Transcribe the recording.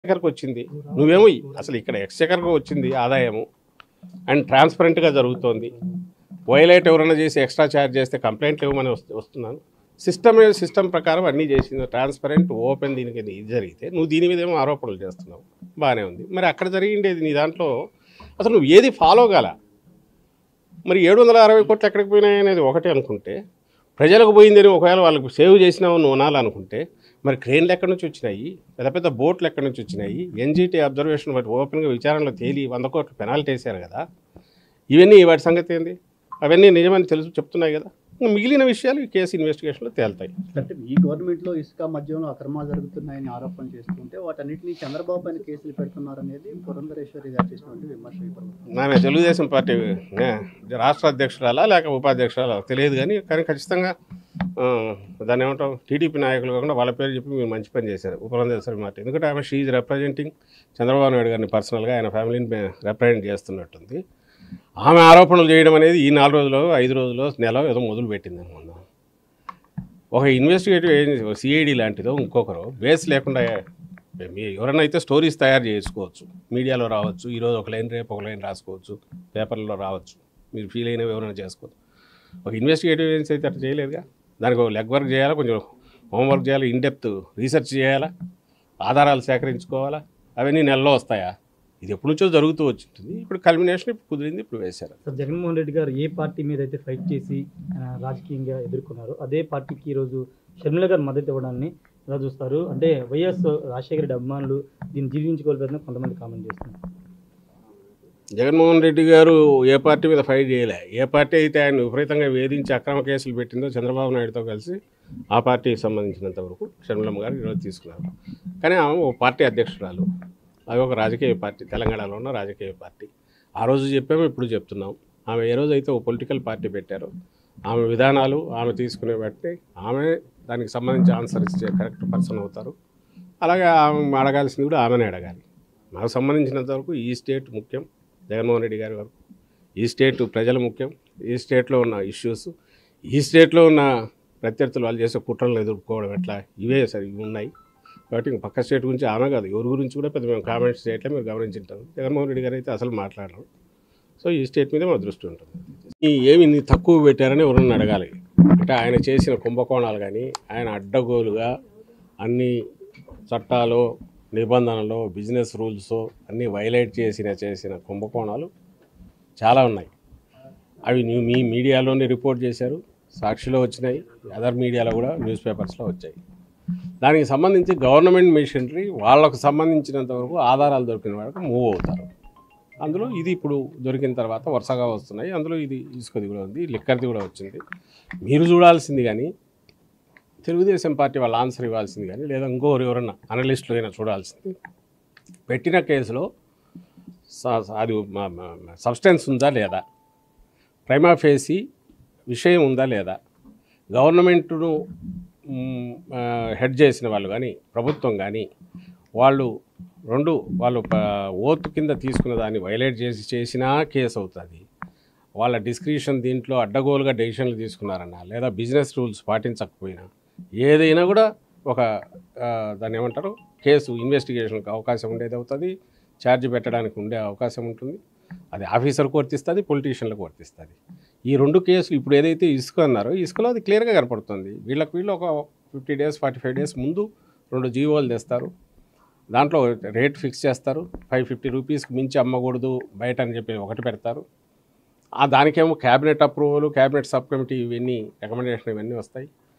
ఎక్స్చెకర్కి వచ్చింది నువ్వేమో అసలు ఇక్కడ ఎక్స్చెకర్కి వచ్చింది ఆదాయము అండ్ ట్రాన్స్పరెంట్గా జరుగుతోంది వైలేట్ ఎవరైనా చేసి ఎక్స్ట్రా ఛార్జ్ చేస్తే కంప్లైంట్లు ఇవ్వమని వస్తు- వస్తున్నాను సిస్టమ్ సిస్టమ్ ప్రకారం అన్నీ చేసింది ట్రాన్స్పరెంట్ ఓపెన్ దీనికి ఇది జరిగితే నువ్వు దీని మీద ఏమో ఆరోపణలు చేస్తున్నావు బాగానే ఉంది మరి అక్కడ జరిగిండేది నీ దాంట్లో అసలు నువ్వు ఏది ఫాలో కాల మరి ఏడు వందల అరవై కోట్లు ఎక్కడికి పోయినాయి అనేది ఒకటే అనుకుంటే ప్రజలకు పోయిందని ఒకవేళ వాళ్ళకు సేవ్ చేసినావు నువ్వు అనాలనుకుంటే మరి క్రెయిన్లు ఎక్కడి నుంచి వచ్చినాయి పెద్ద పెద్ద బోట్లు ఎక్కడి నుంచి వచ్చినాయి ఎన్జిటి అబ్జర్వేషన్ బట్టి ఓపెన్గా విచారణలో తేలి వంద కోట్లు పెనాల్టీ వేశారు కదా ఇవన్నీ వాటి సంగతి ఏంది అవన్నీ నిజమని తెలుసు చెప్తున్నాయి కదా ఇంకా మిగిలిన విషయాలు ఈ కేసు ఇన్వెస్టిగేషన్లో తేలుతాయి అంటే ఈ గవర్నమెంట్లో ఇసుక మద్యంలో అక్రమాలు జరుగుతున్నాయని ఆరోపణ చేస్తుంటే వాటన్నిటిని చంద్రబాబు పైన కేసులు పెడుతున్నారనేది పురంధరేశ్వరి గారు చేసినటువంటి విమర్శ ఈ ప్రభుత్వం. ఆమె తెలుగుదేశం పార్టీ ఏ, రాష్ట్ర అధ్యక్షురాలా లేక ఉపాధ్యక్షురాలా తెలియదు కానీ కానీ ఖచ్చితంగా ఆ, దాన్ని ఏమంటాం టీడీపీ నాయకులు కాకుండా వాళ్ళ పేరు చెప్పి మీరు మంచి పని చేశారు ఉపరంధేశ్వరి మాట ఎందుకంటే ఆమె షీఈ్ రిప్రజెంటింగ్ చంద్రబాబు నాయుడు గారిని పర్సనల్గా ఆయన ఫ్యామిలీని రిప్రజెంట్ చేస్తున్నట్టుంది ఆమె ఆరోపణలు చేయడం అనేది ఈ నాలుగు రోజులు ఐదు రోజులు నెల ఏదో మొదలు పెట్టింది అనుకుందాం ఒక ఇన్వెస్టిగేటివ్ ఏజెన్సీ సిఐడి లాంటిదో ఇంకొకరు బేస్ లేకుండా మీ ఎవరైనా అయితే స్టోరీస్ తయారు చేసుకోవచ్చు మీడియాలో రావచ్చు ఈరోజు ఒక లైన్ రేపు ఒక లైన్ రాసుకోవచ్చు పేపర్లో రావచ్చు మీరు ఫీల్ అయినవి ఎవరైనా చేసుకోవచ్చు ఒక ఇన్వెస్టిగేటివ్ ఏజెన్సీ అయితే అట్లా చేయలేదుగా దానికి ఒక లెగ్ వర్క్ చేయాలా కొంచెం హోంవర్క్ చేయాలి ఇన్ డెప్త్ రీసెర్చ్ చేయాలా ఆధారాలు సేకరించుకోవాలా అవన్నీ నెలలో వస్తాయా ఇది ఎప్పటి నుంచో జరుగుతూ వచ్చింటుంది ఇప్పుడు కల్మినేషన్ ఇప్పుడు కుదిరింది ఇప్పుడు వేశారు సార్ జగన్మోహన్ రెడ్డి గారు ఏ పార్టీ మీద అయితే ఫైట్ చేసి ఆ, రాజకీయంగా ఎదుర్కొన్నారో అదే పార్టీకి ఈరోజు షర్మిల గారు మద్దతు ఇవ్వడాన్ని ఎలా చూస్తారు అంటే వైఎస్ రాజశేఖర రెడ్డి అభిమానులు దీన్ని జీర్ణించుకోలేదని కొంతమంది కామెంట్ చేస్తున్నారు జగన్మోహన్ రెడ్డి గారు ఏ పార్టీ మీద ఫైట్ చేయలే ఏ పార్టీ అయితే ఆయన విపరీతంగా వేధించి అక్రమ కేసులు పెట్టిందో చంద్రబాబు నాయుడుతో కలిసి ఆ పార్టీకి సంబంధించినంత వరకు షర్మిలమ్మ గారు ఈరోజు తీసుకున్నారు కానీ ఆమె ఒక పార్టీ అధ్యక్షురాలు అది ఒక రాజకీయ పార్టీ తెలంగాణలో ఉన్న రాజకీయ పార్టీ ఆ రోజు చెప్పాము ఇప్పుడు చెప్తున్నాం ఆమె ఏ రోజు అయితే ఒక పొలిటికల్ పార్టీ పెట్టారో ఆమె విధానాలు ఆమె తీసుకునే బట్టి ఆమె దానికి సంబంధించి ఆన్సర్ ఇచ్చే కరెక్ట్ పర్సన్ అవుతారు అలాగే ఆమె అడగాల్సింది కూడా ఆమెనే అడగాలి నాకు సంబంధించినంత వరకు ఈ స్టేట్ ముఖ్యం జగన్మోహన్ రెడ్డి గారి వరకు ఈ స్టేట్ ప్రజలు ముఖ్యం ఈ స్టేట్లో ఉన్న ఇష్యూస్ ఈ స్టేట్లో ఉన్న ప్రత్యర్థులు వాళ్ళు చేసే కుట్రలను ఎదుర్కోవడం ఎట్లా ఇవే సరే ఇవి ఉన్నాయి కాబట్టి ఇంక పక్క స్టేట్ గురించి ఆమె కాదు ఎవరి గురించి కూడా పెద్ద మేము కామెంట్స్ చేయట్లే మీరు గమనించుంటారు జగన్మోహన్ రెడ్డి గారు అయితే అసలు మాట్లాడరు సో ఈ స్టేట్ మీద మా దృష్టి ఉంటుంది ఈ ఏమి ఇన్ని తక్కువ పెట్టారని ఎవరన్నా అడగాలి అంటే ఆయన చేసిన కుంభకోణాలు కానీ ఆయన అడ్డగోలుగా అన్ని చట్టాలు నిబంధనలు బిజినెస్ రూల్స్ అన్నీ వైలేట్ చేసిన చేసిన కుంభకోణాలు చాలా ఉన్నాయి అవి న్యూ- మీ మీడియాలోనే రిపోర్ట్ చేశారు సాక్షిలో వచ్చినాయి అదర్ మీడియాలో కూడా న్యూస్ పేపర్స్లో వచ్చాయి దానికి సంబంధించి గవర్నమెంట్ మిషనరీ వాళ్ళకు సంబంధించినంత వరకు ఆధారాలు దొరికిన వరకు మూవ్ అవుతారు అందులో ఇది ఇప్పుడు దొరికిన తర్వాత వరుసగా వస్తున్నాయి అందులో ఇది ఇసుకది కూడా ఉంది లిక్కర్ది కూడా వచ్చింది మీరు చూడాల్సింది కానీ తెలుగుదేశం పార్టీ వాళ్ళ ఆన్సర్ ఇవ్వాల్సింది కానీ లేదా ఇంకోరు ఎవరన్నా అనలిస్టులు అయినా చూడాల్సింది పెట్టిన కేసులో స- స- అది సబ్స్టెన్స్ ఉందా లేదా ప్రైమా ఫేసి విషయం ఉందా లేదా గవర్నమెంట్ను మ్, ఆ, హెడ్ చేసిన వాళ్ళు కానీ ప్రభుత్వం కానీ వాళ్ళు రెండు వాళ్ళు ప- ఓత్ కింద తీసుకున్న దాన్ని వైలేట్ చేసి చేసినా కేసు అవుతుంది వాళ్ళ డిస్క్రిప్షన్ దీంట్లో అడ్డగోలుగా డెసిషన్లు తీసుకున్నారన్నా లేదా బిజినెస్ రూల్స్ పాటించకపోయినా ఏదైనా కూడా ఒక ఆ, దాన్ని ఏమంటారు కేసు ఇన్వెస్టిగేషన్కి అవకాశం ఉండేది అవుతుంది ఛార్జ్ పెట్టడానికి ఉండే అవకాశం ఉంటుంది అది ఆఫీసర్కి వర్తిస్తుంది పొలిటీషియన్లకు వర్తిస్తుంది ఈ రెండు కేసులు ఇప్పుడు ఏదైతే ఇసుక అన్నారో ఇసుకలో అది క్లియర్గా కనపడుతుంది వీళ్ళకి వీళ్ళు ఒక fifty days forty five days ముందు రెండు జీవోలు తెస్తారు దాంట్లో రేట్ ఫిక్స్ చేస్తారు ఫైవ్ ఫిఫ్టీ రూపీస్కి మించి అమ్మకూడదు బయట అని చెప్పి ఒకటి పెడతారు ఆ దానికేమో cabinet approval cabinet sub committee ఇవన్నీ రికమెండేషన్ ఇవన్నీ వస్తాయి